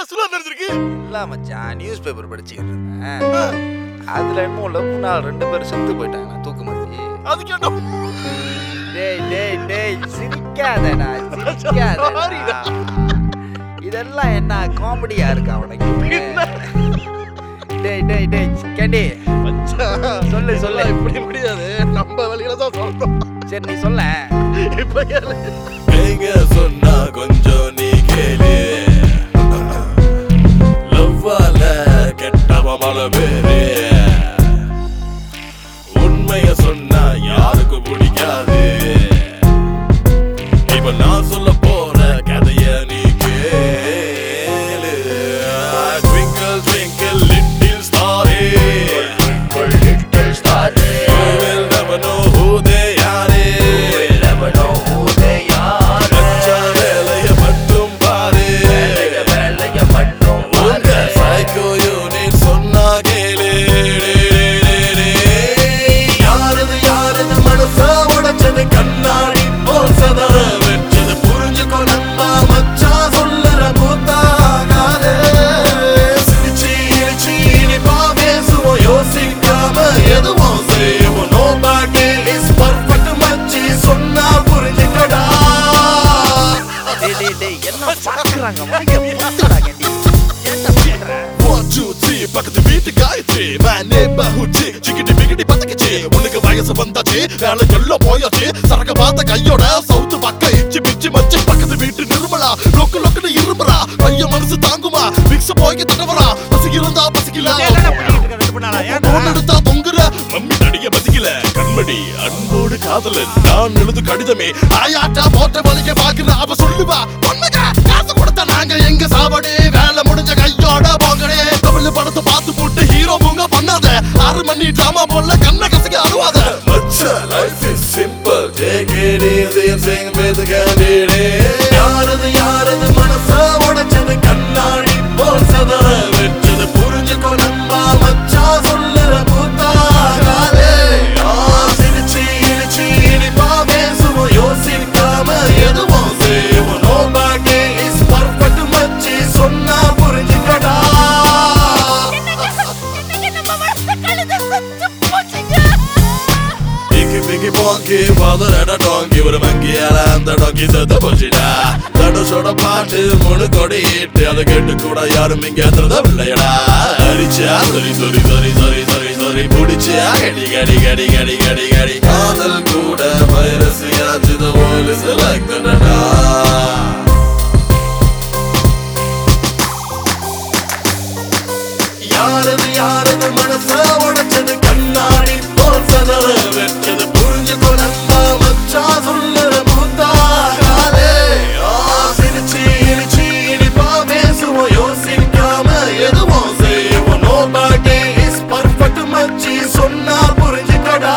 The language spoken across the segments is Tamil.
என்ன சுலா நினைச்சிருக்கு இல்ல மச்சான் நியூஸ் பேப்பர் படிச்சுக்கிட்டு இருந்தேன் அதுல என்னமோ லவ் நாள் ரெண்டு பேரும் செத்து போயிட்டாங்க நான் தூக்க மாட்டி அதுக்கு என்ன டேய் டேய் டேய் சிரிக்காதடா சிரிக்காதடா Sorry-டா. இதெல்லாம் என்ன காமெடியா இருக்கா உனக்கு டேய் டேய் டேய் கேண்டி மச்சான் சொல்லு, சொல்லு. இப்படி முடியாது நம்ம வழியில தான் சொல்றோம் சரி நீ சொல்ல இப்ப கேளு எங்க சொன்னா கொஞ்சம் நீ கேளு லவ்வால கெட்டவ மழை பேரு உண்மைய சொன்னா யாருக்கு பிடிக்காது இப்ப நான் சொல்ல போற கதைய நீ கேளு Twinkle, twinkle, little star You will never know who they are வச்ச வேலைய மட்டும் பாரு உங்க psycho unit சொன்னா கேளு யாரது யாரது மனச உடைச்சது கண்ணாடி போல் சதற வெச்சது புரிஞ்சுக்கோ நண்பா மச்சான் சொல்லுற மூத்தாகாதே சிரிச்சு இழிச்சு இனிப்பா பேசுவோம் யோசிக்காம எதுவும் செய்வோம் nobody is perfect மச்சி சொன்னா புரிஞ்சுக்கடா டேய் டேய் டேய் என்ன பாக்குறாங்க வாங்க முத்துடா கேண்டி என்ன பண்ற One, two, three, பக்கத்து வீட்டு காயத்ரி My neighborhood chick, சிக்கிட்டி பிக்கிட்டி பத்துக்குச்சு உனக்கு வயசு வந்தாச்சு வேலை எல்லாம் போயாச்சு சரக்கு பார்த்த கையோட சவுத்து பக்கம் இச்சி பிச்சி மச்சி பக்கத்து வீட்டு நிர்மலா லொக்கு லொக்குன்னு இருமுறா பையன் மனசு தாங்குமா மிக்ஸ் போய் தடவரா பசிக்கு இருந்தா பசிக்கல போன் எடுத்தா தொங்குற மம்மி நடிக பசிக்கல கண்மணி அன்போடு காதலன் நான் எழுது கடிதமே ஆயாட்டா போட்ட வலிக்க பாக்குற அவ சொல்லுவா பொண்ணுங்க காசு கொடுத்த நாங்க எங்க சாவடி வேலை முடிஞ்ச கையோட போங்கடே தமிழ் படத்தை பார்த்து போட்டு ஹீரோ மூங்க பண்ணாத ஆறு மணி டிராமா போல கண்ண கசக்க அழுவாத மச்ச life is simple take it easy and sing with கேண்டிடே யாரது யாரது மனச உடைச்சது கண்ணாடி போல் சதற வெச்சது புரிஞ்சுக்கோ நண்பா மச்சா சொல்லுற கூத்தாகாதே ஆ, சிரிச்சு இழிச்சு இனிப்பா பேசுவோம் யோசிக்காம எதுவும் செய்வோம் nobody is perfect மச்சி சொன்னா புரிஞ்சுக்கடா Icky picky ponky, father and a donkey ஒரு மங்கியால அந்த டாங்கி செத்து போச்சுடா தடுசோட பாட்டு முழு கொடிட்டு அதை கேட்டு கூட யாரும் இங்க இல்லையடா அரிச்சா சொரி சொரி சொரி சொரி சொரி சொரி புடிச்சா கடி கடி கடி கடி கடி கடி காதல் கூட வைரஸ் யாச்சுத போலீஸ் லக்னடா யாரது யாரது மனச உடைச்சது கண்ணாடி போல் சதற வெச்சது புரிஞ்சுக்கோ நண்பா மச்சா சொல்லுற மூத்தாகாதே ஆ, சிரிச்சு இழிச்சு இனிப்பா பேசுவோம் யோசிக்காம எதுவும் செய்வோம் nobody is perfect மச்சி சொன்னா புரிஞ்சுக்கடா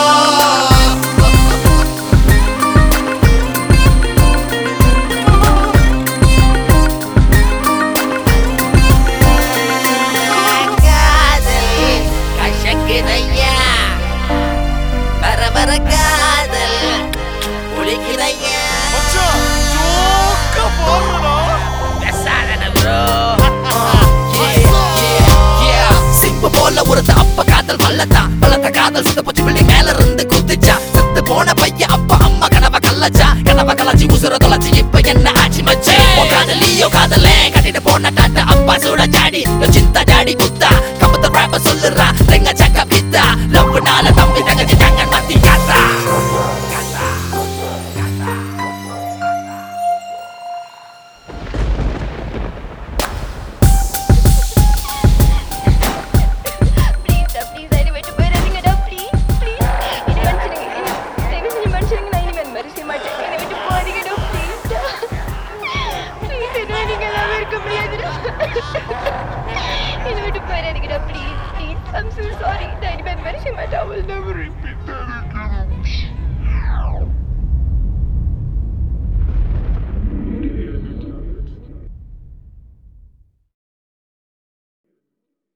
காதல் கசக்குதையா வர வர காதல் புளிக்குதையா ஜோக்க போடுறா பெசாதன bro. சிம்பு போல ஒரு அப்ப காதல் வல்லத்தான் வளர்த்த காதல் சுத்த போச்சு பிள்ளை மேல இருந்து குதிச்சா செத்து போன பையன் அப்பா அம்மா கனவ கல்லச்சா கனவ கலாச்சி உசுர தொலைச்சி இப்ப என்ன ஆச்சு மச்சே ஓ காதலியோ காதலே கட்டிட்டு போன டாட்டா அப்பா சூட ஜாடி யோ சிந்தா ஜாடி குத்தா கம்பத்த ராப்ப சொல்லுறா ரெங்க சக்க பித்தா லவ்னால தம்பி தங்கச்சி தங்கன் மத்தி காத்தா ப்ளீஸ்டா ப்ளீஸ் என்னை விட்டு போயிடாதீங்கடா ப்ளீஸ் ப்ளீஸ் என்னை மன்னிச்சிடுங்க என்னை தயவு செஞ்சு மன்னிச்சிடுங்க நான் இனிமேல் அந்த மாதிரி செய்ய மாட்டேன் என்னை விட்டு போகாதீங்கடா ப்ளீஸ்டா ப்ளீஸ் என்ன நீங்கள் எல்லாமே இருக்க முடியாதுடா என்னை விட்டு போயிடாதீங்கடா please please I'm so sorry நான் இனிமேல் அந்த மாதிரி செய்ய மாட்டேன் I will never repeat that again.